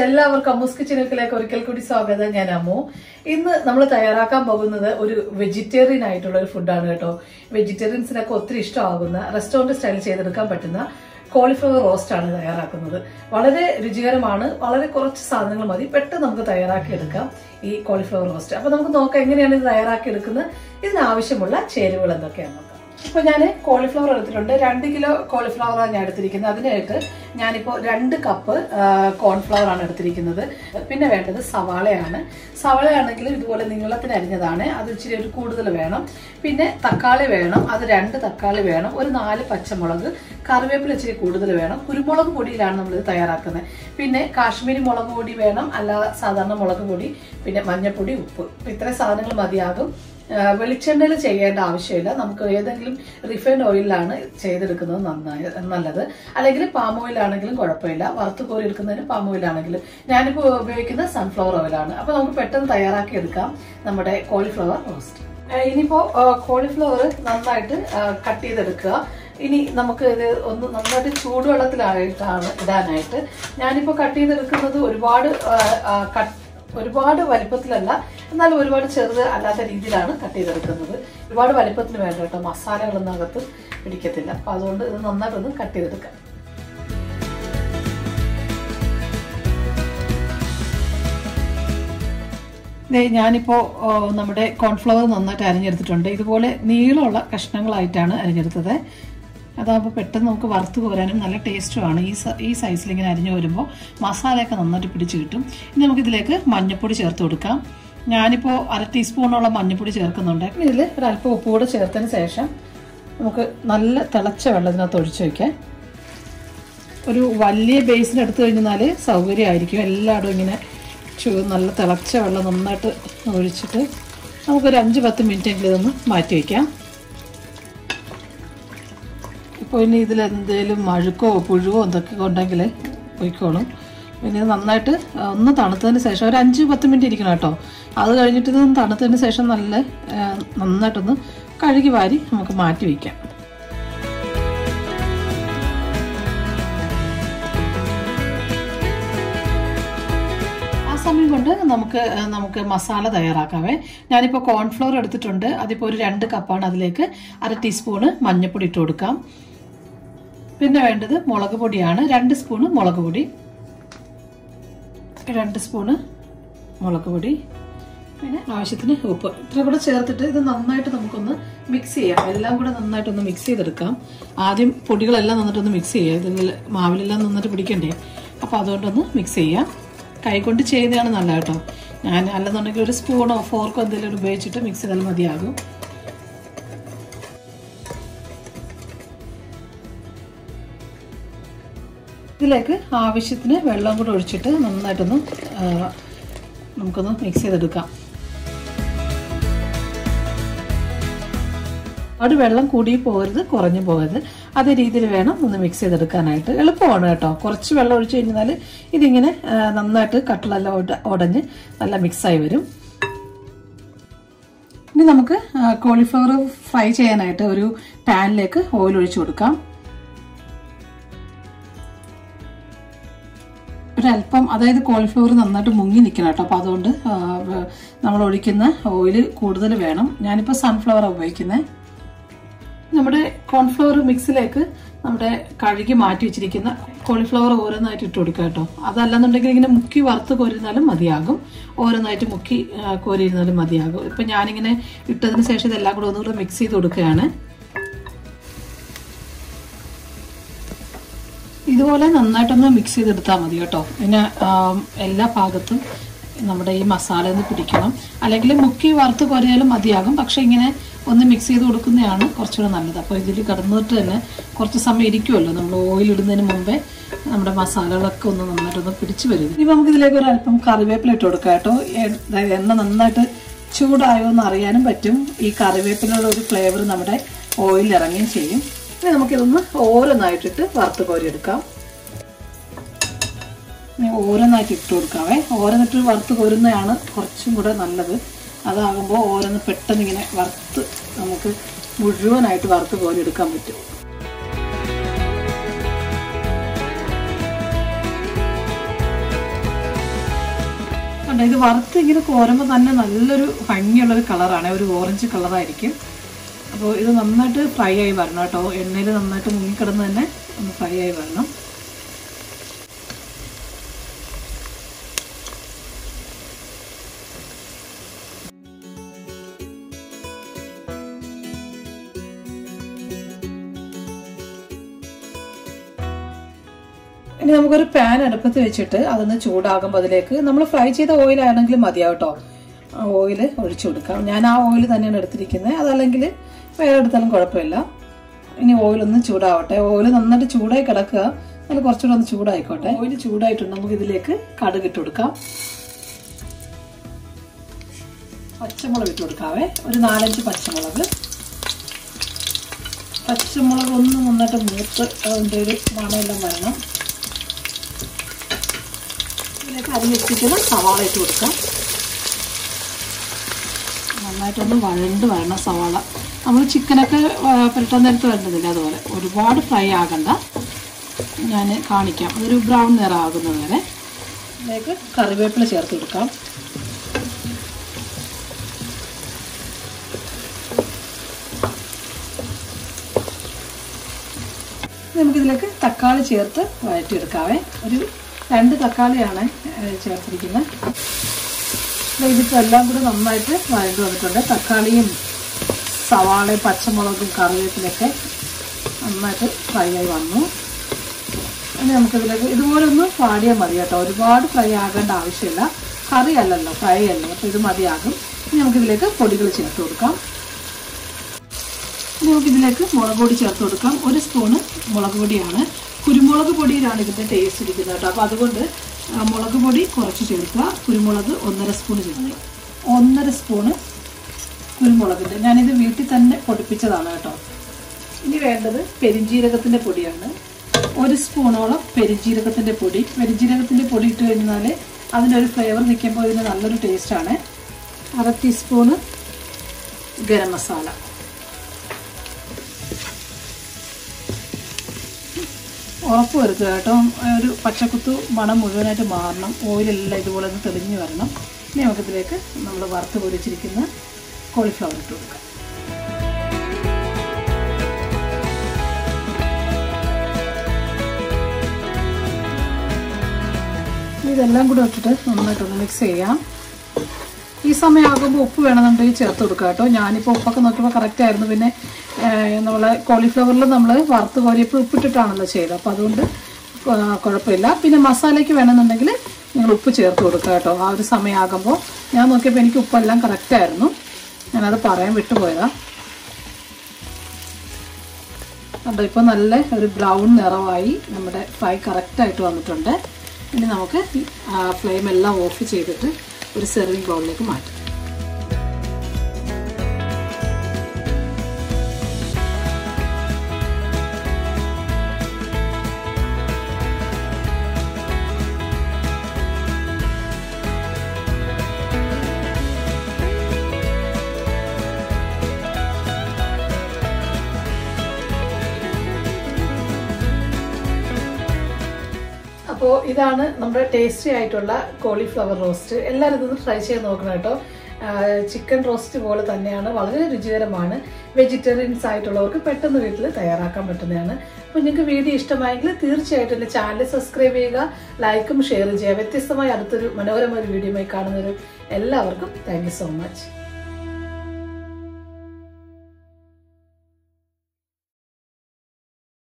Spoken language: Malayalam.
എല്ലാവർക്കും അമ്മൂസ് കിച്ചനുക്കിലേക്ക് ഒരിക്കൽ കൂടി സ്വാഗതം ഞാൻ അമ്മു ഇന്ന് നമ്മൾ തയ്യാറാക്കാൻ പോകുന്നത് ഒരു വെജിറ്റേറിയൻ ആയിട്ടുള്ള ഒരു ഫുഡാണ് കേട്ടോ വെജിറ്റേറിയൻസിനൊക്കെ ഒത്തിരി ഇഷ്ടമാകുന്ന റെസ്റ്റോറന്റ് സ്റ്റൈൽ ചെയ്തെടുക്കാൻ പറ്റുന്ന കോളിഫ്ലവർ റോസ്റ്റ് ആണ് തയ്യാറാക്കുന്നത് വളരെ രുചികരമാണ് വളരെ കുറച്ച് സാധനങ്ങൾ മതി പെട്ടെന്ന് നമുക്ക് തയ്യാറാക്കി എടുക്കാം ഈ കോളിഫ്ലവർ റോസ്റ്റ് അപ്പൊ നമുക്ക് നോക്കാം എങ്ങനെയാണ് ഇത് തയ്യാറാക്കി എടുക്കുന്നത് ഇതിനാവശ്യമുള്ള ചേരുവകൾ എന്തൊക്കെയാണ് നോക്കാം ഇപ്പൊ ഞാൻ കോളിഫ്ലവർ എടുത്തിട്ടുണ്ട് രണ്ട് കിലോ കോളിഫ്ലവറാണ് ഞാൻ എടുത്തിരിക്കുന്നത് അതിനായിട്ട് ഞാനിപ്പോൾ രണ്ട് കപ്പ് കോൺഫ്ലവർ ആണ് എടുത്തിരിക്കുന്നത് പിന്നെ വേണ്ടത് സവാളയാണ് സവാളയാണെങ്കിൽ ഇതുപോലെ നീളത്തിന് അരിഞ്ഞതാണ് അത് ഇച്ചിരി ഒരു കൂടുതൽ വേണം പിന്നെ തക്കാളി വേണം അത് രണ്ട് തക്കാളി വേണം ഒരു നാല് പച്ചമുളക് കറിവേപ്പില ഇച്ചിരി കൂടുതൽ വേണം കുരുമുളക് പൊടിയിലാണ് നമ്മളിത് തയ്യാറാക്കുന്നത് പിന്നെ കാശ്മീരി മുളക് പൊടി വേണം അല്ലാതെ സാധാരണ മുളക് പൊടി പിന്നെ മഞ്ഞൾപ്പൊടി ഉപ്പ് ഇപ്പൊ ഇത്രയും സാധനങ്ങൾ മതിയാകും വെളിച്ചെണ്ണയിൽ ചെയ്യേണ്ട ആവശ്യമില്ല നമുക്ക് ഏതെങ്കിലും റിഫൈൻഡ് ഓയിലാണ് ചെയ്തെടുക്കുന്നത് നന്നായി നല്ലത് അല്ലെങ്കിൽ പാം ഓയിൽ ആണെങ്കിലും കുഴപ്പമില്ല വറുത്ത് കോരി എടുക്കുന്നതിന് പാം ഓയിൽ ആണെങ്കിലും ഞാനിപ്പോൾ ഉപയോഗിക്കുന്നത് സൺഫ്ലവർ ഓയിലാണ് അപ്പൊ നമുക്ക് പെട്ടെന്ന് തയ്യാറാക്കി എടുക്കാം നമ്മുടെ കോളിഫ്ലവർ റോസ്റ്റ് ഇനിയിപ്പോ കോളിഫ്ലവർ നന്നായിട്ട് കട്ട് ചെയ്തെടുക്കുക ഇനി നമുക്ക് ഇത് ഒന്ന് നന്നായിട്ട് ചൂടുവെള്ളത്തിലായിട്ടാണ് ഇടാനായിട്ട് ഞാനിപ്പോൾ കട്ട് ചെയ്തെടുക്കുന്നത് ഒരുപാട് കട്ട് ഒരുപാട് വലിപ്പത്തിലല്ല എന്നാലും ഒരുപാട് ചെറുത് അല്ലാത്ത രീതിയിലാണ് കട്ട് ചെയ്തെടുക്കുന്നത് ഒരുപാട് വലിപ്പത്തിന് വേണ്ട കേട്ടോ മസാലകളൊന്നും അകത്ത് പിടിക്കത്തില്ല അപ്പം അതുകൊണ്ട് ഇത് നന്നായിട്ടൊന്ന് കട്ട് ചെയ്തെടുക്കാം ഞാനിപ്പോൾ നമ്മുടെ കോൺഫ്ലവർ നന്നായിട്ട് അരിഞ്ഞെടുത്തിട്ടുണ്ട് ഇതുപോലെ നീളമുള്ള കഷ്ണങ്ങളായിട്ടാണ് അരിഞ്ഞെടുത്തത് അതാകുമ്പോൾ പെട്ടെന്ന് നമുക്ക് വറുത്ത് കോരാനും നല്ല ടേസ്റ്റുമാണ് ഈ ഈ സൈസിൽ ഇങ്ങനെ അരിഞ്ഞു വരുമ്പോൾ മസാലയൊക്കെ നന്നായിട്ട് പിടിച്ച് കിട്ടും ഇനി നമുക്കിതിലേക്ക് മഞ്ഞൾപ്പൊടി ചേർത്ത് കൊടുക്കാം ഞാനിപ്പോൾ അര ടീസ്പൂണോളം മഞ്ഞൾപ്പൊടി ചേർക്കുന്നുണ്ട് ഇതിൽ ഒരല്പം ഉപ്പ് കൂടെ ചേർത്തതിന് ശേഷം നമുക്ക് നല്ല തിളച്ച വെള്ളം ഇതിനകത്ത് ഒഴിച്ചു വയ്ക്കാം ഒരു വലിയ ബേസിന് എടുത്തു കഴിഞ്ഞാൽ സൗകര്യമായിരിക്കും എല്ലായിടും ഇങ്ങനെ നല്ല തിളച്ച വെള്ളം നന്നായിട്ട് ഒഴിച്ചിട്ട് നമുക്കൊരു അഞ്ച് പത്ത് മിനിറ്റ് എങ്കിലും ഇതൊന്ന് മാറ്റി വയ്ക്കാം ഇപ്പോൾ ഇനി ഇതിൽ എന്തെങ്കിലും മഴുക്കോ പുഴുവോ എന്തൊക്കെ ഉണ്ടെങ്കിൽ പോയിക്കോളും പിന്നെ നന്നായിട്ട് ഒന്ന് തണുത്തതിന് ശേഷം ഒരു അഞ്ച് പത്ത് മിനിറ്റ് ഇരിക്കണം കേട്ടോ അത് കഴിഞ്ഞിട്ട് ഇതൊന്ന് തണുത്തതിന് ശേഷം നല്ല നന്നായിട്ടൊന്ന് കഴുകി വാരി നമുക്ക് മാറ്റി വയ്ക്കാം സമയം കൊണ്ട് നമുക്ക് നമുക്ക് മസാല തയ്യാറാക്കാവേ ഞാനിപ്പോൾ കോൺഫ്ലോർ എടുത്തിട്ടുണ്ട് അതിപ്പോൾ ഒരു രണ്ട് കപ്പാണ് അതിലേക്ക് അര ടീസ്പൂണ് മഞ്ഞൾപ്പൊടി ഇട്ട് കൊടുക്കാം പിന്നെ വേണ്ടത് മുളക് പൊടിയാണ് രണ്ട് സ്പൂണ് മുളക് പൊടി രണ്ട് സ്പൂണ് മുളക് പൊടി പിന്നെ ആവശ്യത്തിന് ഉപ്പ് ഇത്ര കൂടെ ചേർത്തിട്ട് ഇത് നന്നായിട്ട് നമുക്കൊന്ന് മിക്സ് ചെയ്യാം എല്ലാം കൂടെ നന്നായിട്ടൊന്ന് മിക്സ് ചെയ്തെടുക്കാം ആദ്യം പൊടികളെല്ലാം നന്നായിട്ടൊന്ന് മിക്സ് ചെയ്യാം ഇതിൽ മാവിലെല്ലാം നന്നായിട്ട് പിടിക്കണ്ടേ അപ്പോൾ അതുകൊണ്ടൊന്ന് മിക്സ് ചെയ്യാം കൈകൊണ്ട് ചെയ്യുന്നതാണ് നല്ല കേട്ടോ ഞാൻ അല്ലെന്നുണ്ടെങ്കിൽ ഒരു സ്പൂണോ ഫോർക്കോ എന്തെങ്കിലും ഉപയോഗിച്ചിട്ട് മിക്സ് ചെയ്താൽ മതിയാകും ഇതിലേക്ക് ആവശ്യത്തിന് വെള്ളം കൂടെ ഒഴിച്ചിട്ട് നന്നായിട്ടൊന്ന് നമുക്കൊന്ന് മിക്സ് ചെയ്തെടുക്കാം ഒരുപാട് വെള്ളം കൂടി പോകരുത് കുറഞ്ഞു പോകരുത് അതേ രീതിയിൽ വേണം ഒന്ന് മിക്സ് ചെയ്തെടുക്കാനായിട്ട് എളുപ്പമാണ് കേട്ടോ കുറച്ച് വെള്ളം ഒഴിച്ചു കഴിഞ്ഞാൽ ഇതിങ്ങനെ നന്നായിട്ട് കട്ടിലെല്ലാം ഉടഞ്ഞ് നല്ല മിക്സായി വരും ഇനി നമുക്ക് കോളിഫ്ലവർ ഫ്രൈ ചെയ്യാനായിട്ട് ഒരു പാനിലേക്ക് ഓയിൽ ഒഴിച്ചു കൊടുക്കാം ഒരല്പം അതായത് കോളിഫ്ലവർ നന്നായിട്ട് മുങ്ങി നിൽക്കണം കേട്ടോ അപ്പോൾ അതുകൊണ്ട് നമ്മൾ ഒഴിക്കുന്ന ഓയിൽ കൂടുതൽ വേണം ഞാനിപ്പോൾ സൺഫ്ലവറാണ് ഉപയോഗിക്കുന്നത് നമ്മുടെ കോൺഫ്ലവർ മിക്സിലേക്ക് നമ്മുടെ കഴുകി മാറ്റി വെച്ചിരിക്കുന്ന കോളിഫ്ലവർ ഓരോന്നായിട്ട് ഇട്ട് കൊടുക്കുക കേട്ടോ അതല്ലെന്നുണ്ടെങ്കിൽ ഇങ്ങനെ മുക്കി വറുത്ത് കോരിരുന്നാലും മതിയാകും ഓരോന്നായിട്ട് മുക്കി കോരിയിരുന്നാലും മതിയാകും ഇപ്പം ഞാനിങ്ങനെ ഇട്ടതിന് ശേഷം ഇതെല്ലാം കൂടെ ഒന്നുകൂടെ മിക്സ് ചെയ്ത് കൊടുക്കുകയാണ് ഇതുപോലെ നന്നായിട്ടൊന്ന് മിക്സ് ചെയ്തെടുത്താൽ മതി കേട്ടോ പിന്നെ എല്ലാ ഭാഗത്തും നമ്മുടെ ഈ മസാല ഒന്ന് പിടിക്കണം അല്ലെങ്കിൽ മുക്കി വറുത്ത് കുറയാലും മതിയാകും പക്ഷെ ഇങ്ങനെ ഒന്ന് മിക്സ് ചെയ്ത് കൊടുക്കുന്നതാണ് കുറച്ചുകൂടെ നല്ലത് അപ്പോൾ ഇതിൽ കിടന്നിട്ട് തന്നെ കുറച്ച് സമയം ഇരിക്കുമല്ലോ നമ്മൾ ഓയിൽ ഇടുന്നതിന് മുമ്പേ നമ്മുടെ മസാലകളൊക്കെ ഒന്ന് നന്നായിട്ടൊന്ന് പിടിച്ചു വരും ഇനി നമുക്ക് ഇതിലേക്ക് ഒരു അല്പം കറിവേപ്പില ഇട്ട് കൊടുക്കാം കേട്ടോ എണ്ണ നന്നായിട്ട് ചൂടായോ എന്ന് അറിയാനും പറ്റും ഈ കറിവേപ്പിലയുടെ ഒരു ഫ്ലേവർ നമ്മുടെ ഓയിലിൽ ഇറങ്ങുകയും ചെയ്യും ഇനി നമുക്കിതൊന്ന് ഓരോന്നായിട്ടിട്ട് വറുത്ത് കോരിയെടുക്കാം ഓരോന്നായിട്ട് ഇട്ട് കൊടുക്കാവേ ഓരോന്നിട്ട് വറുത്ത് കോരുന്നതാണ് കുറച്ചും കൂടെ നല്ലത് അതാകുമ്പോൾ ഓരോന്ന് പെട്ടെന്ന് ഇങ്ങനെ വറുത്ത് നമുക്ക് മുഴുവനായിട്ട് വറുത്ത് കോരിയെടുക്കാൻ പറ്റും കണ്ടോ ഇത് വറുത്ത് ഇങ്ങനെ കോരുമ്പോൾ തന്നെ നല്ലൊരു ഭംഗിയുള്ളൊരു കളറാണ് ഒരു ഓറഞ്ച് കളറായിരിക്കും അപ്പോൾ ഇത് നന്നായിട്ട് ഫ്രൈ ആയി വരണം കേട്ടോ എണ്ണയിൽ നന്നായിട്ട് മുങ്ങിക്കിടന്ന് തന്നെ ഒന്ന് ഫ്രൈ ആയി വരണം ഇനി നമുക്കൊരു പാൻ അടുപ്പത്ത് വെച്ചിട്ട് അതൊന്ന് ചൂടാകുമ്പോൾ അതിലേക്ക് നമ്മൾ ഫ്രൈ ചെയ്ത ഓയിൽ ആണെങ്കിലും മതിയാവും കേട്ടോ ഓയിൽ ഒഴിച്ചു കൊടുക്കാം ഞാൻ ആ ഓയിൽ തന്നെയാണ് എടുത്തിരിക്കുന്നത് അതല്ലെങ്കിൽ വേറെ എടുത്താലും കുഴപ്പമില്ല ഇനി ഓയിൽ ഒന്ന് ചൂടാവട്ടെ ഓയിൽ നന്നായിട്ട് ചൂടായി കിടക്കുക അതിൽ കുറച്ചുകൂടെ ഒന്ന് ചൂടായിക്കോട്ടെ ഓയിൽ ചൂടായിട്ടുണ്ട് നമുക്ക് ഇതിലേക്ക് കടുക് ഇട്ട് കൊടുക്കാം പച്ചമുളക് ഇട്ട് കൊടുക്കാവേ ഒരു നാലഞ്ച് പച്ചമുളക് പച്ചമുളക് ഒന്ന് നന്നായിട്ട് മൂത്ത് അതിൻ്റെ ഒരു മണമെല്ലാം വരണം ഇതിലേക്ക് അരി വെച്ചിട്ട് സവാള ഇട്ട് കൊടുക്കാം നന്നായിട്ടൊന്ന് വഴണ്ട് വരണം സവാള നമ്മൾ ചിക്കനൊക്കെ പുരട്ടാൻ നേരത്ത് വരേണ്ടതില്ല അതുപോലെ ഒരുപാട് ഫ്രൈ ആകണ്ട ഞാൻ കാണിക്കാം അതൊരു ബ്രൗൺ നിറം ആകുന്നത് വരെ ഇതിലേക്ക് കറിവേപ്പില ചേർത്ത് കൊടുക്കാം നമുക്കിതിലേക്ക് തക്കാളി ചേർത്ത് വഴറ്റിയെടുക്കാവേ ഒരു രണ്ട് തക്കാളിയാണ് ചേർത്തിരിക്കുന്നത് ഇതിപ്പോൾ എല്ലാം കൂടെ നന്നായിട്ട് വഴണ്ട് വന്നിട്ടുണ്ട് തക്കാളിയും സവാളയും പച്ചമുളകും കറിവേപ്പിലൊക്കെ നന്നായിട്ട് ഫ്രൈ ആയി വന്നു ഇനി നമുക്കിതിലേക്ക് ഇതുപോലെ ഒന്ന് പാടിയാൽ മതി കേട്ടോ ഒരുപാട് ഫ്രൈ ആകേണ്ട ആവശ്യമില്ല കറി അല്ലല്ലോ ഫ്രൈ അല്ലേ അപ്പോൾ ഇത് മതിയാകും ഇനി നമുക്കിതിലേക്ക് പൊടികൾ ചേർത്ത് കൊടുക്കാം ഇനി നമുക്കിതിലേക്ക് മുളക് പൊടി ചേർത്ത് കൊടുക്കാം ഒരു സ്പൂണ് മുളക് പൊടിയാണ് കുരുമുളക് പൊടിയിലാണ് ഇതിൻ്റെ ടേസ്റ്റ് ഇരിക്കുന്നത് കേട്ടോ അപ്പോൾ അതുകൊണ്ട് മുളക് പൊടി കുറച്ച് ചേർക്കുക കുരുമുളക് ഒന്നര സ്പൂൺ ചേർക്കുക ഒന്നര സ്പൂണ് കുരുമുളകിൻ്റെ ഞാനിത് വീട്ടിൽ തന്നെ പൊടിപ്പിച്ചതാണ് കേട്ടോ ഇനി വേണ്ടത് പെരിഞ്ജീരകത്തിൻ്റെ പൊടിയാണ് ഒരു സ്പൂണോളം പെരിഞ്ജീരകത്തിൻ്റെ പൊടി പെരിഞ്ജീരകത്തിൻ്റെ പൊടി ഇട്ട് കഴിഞ്ഞാൽ അതിനൊരു ഫ്ലേവർ നിൽക്കുമ്പോൾ ഇതിന് നല്ലൊരു ടേസ്റ്റാണ് അര ടീസ്പൂണ് ഗരം മസാല ഉറപ്പ് വരുത്തുക കേട്ടോ ഒരു പച്ചക്കുത്തു മണം മുഴുവനായിട്ട് മാറണം ഓയിലെല്ലാം ഇതുപോലെ ഒന്ന് തെളിഞ്ഞ് വരണം ഇനി നമുക്കിതിലേക്ക് നമ്മൾ വറുത്ത് പൊരിച്ചിരിക്കുന്ന കോളിഫ്ലവർ ഇട്ട് കൊടുക്കാം ഇതെല്ലാം കൂടെ ഇട്ടിട്ട് നന്നായിട്ടൊന്ന് മിക്സ് ചെയ്യാം ഈ സമയമാകുമ്പോൾ ഉപ്പ് വേണമെന്നുണ്ടെങ്കിൽ ചേർത്ത് കൊടുക്കുക കേട്ടോ ഞാനിപ്പോൾ ഉപ്പൊക്കെ നോക്കിയപ്പോൾ കറക്റ്റ് ആയിരുന്നു പിന്നെ നമ്മളെ കോളിഫ്ലവറിൽ നമ്മൾ വറുത്ത് കോരിയപ്പോൾ ഉപ്പിട്ടിട്ടാണല്ലോ ചെയ്തത് അപ്പോൾ അതുകൊണ്ട് കുഴപ്പമില്ല പിന്നെ മസാലയ്ക്ക് വേണമെന്നുണ്ടെങ്കിൽ നിങ്ങൾ ഉപ്പ് ചേർത്ത് കൊടുക്കുക കേട്ടോ ആ ഒരു സമയമാകുമ്പോൾ ഞാൻ നോക്കിയപ്പോൾ എനിക്ക് ഉപ്പെല്ലാം കറക്റ്റായിരുന്നു ഞാനത് പറയാൻ വിട്ടുപോയതാ കണ്ടോ ഇപ്പോൾ നല്ല ഒരു ബ്രൗൺ നിറമായി നമ്മുടെ ഫ്രൈ കറക്റ്റായിട്ട് വന്നിട്ടുണ്ട് ഇനി നമുക്ക് ഫ്ലെയിം എല്ലാം ഓഫ് ചെയ്തിട്ട് ഒരു സെർവിങ് ബൗളിലേക്ക് മാറ്റാം അപ്പോൾ ഇതാണ് നമ്മുടെ ടേസ്റ്റി ആയിട്ടുള്ള കോളിഫ്ലവർ റോസ്റ്റ് എല്ലാവരും ഇതൊന്ന് ട്രൈ ചെയ്ത് നോക്കണം കേട്ടോ ചിക്കൻ റോസ്റ്റ് പോലെ തന്നെയാണ് വളരെ രുചികരമാണ് വെജിറ്റേറിയൻസ് ആയിട്ടുള്ളവർക്ക് പെട്ടെന്ന് വീട്ടിൽ തയ്യാറാക്കാൻ പറ്റുന്നതാണ് അപ്പോൾ നിങ്ങൾക്ക് വീഡിയോ ഇഷ്ടമായെങ്കിൽ തീർച്ചയായിട്ടും എൻ്റെ ചാനൽ സബ്സ്ക്രൈബ് ചെയ്യുക ലൈക്കും ഷെയർ ചെയ്യുക വ്യത്യസ്തമായ അടുത്തൊരു മനോഹരമായ ഒരു വീഡിയോയുമായി കാണുന്നൊരു എല്ലാവർക്കും താങ്ക് സോ മച്ച്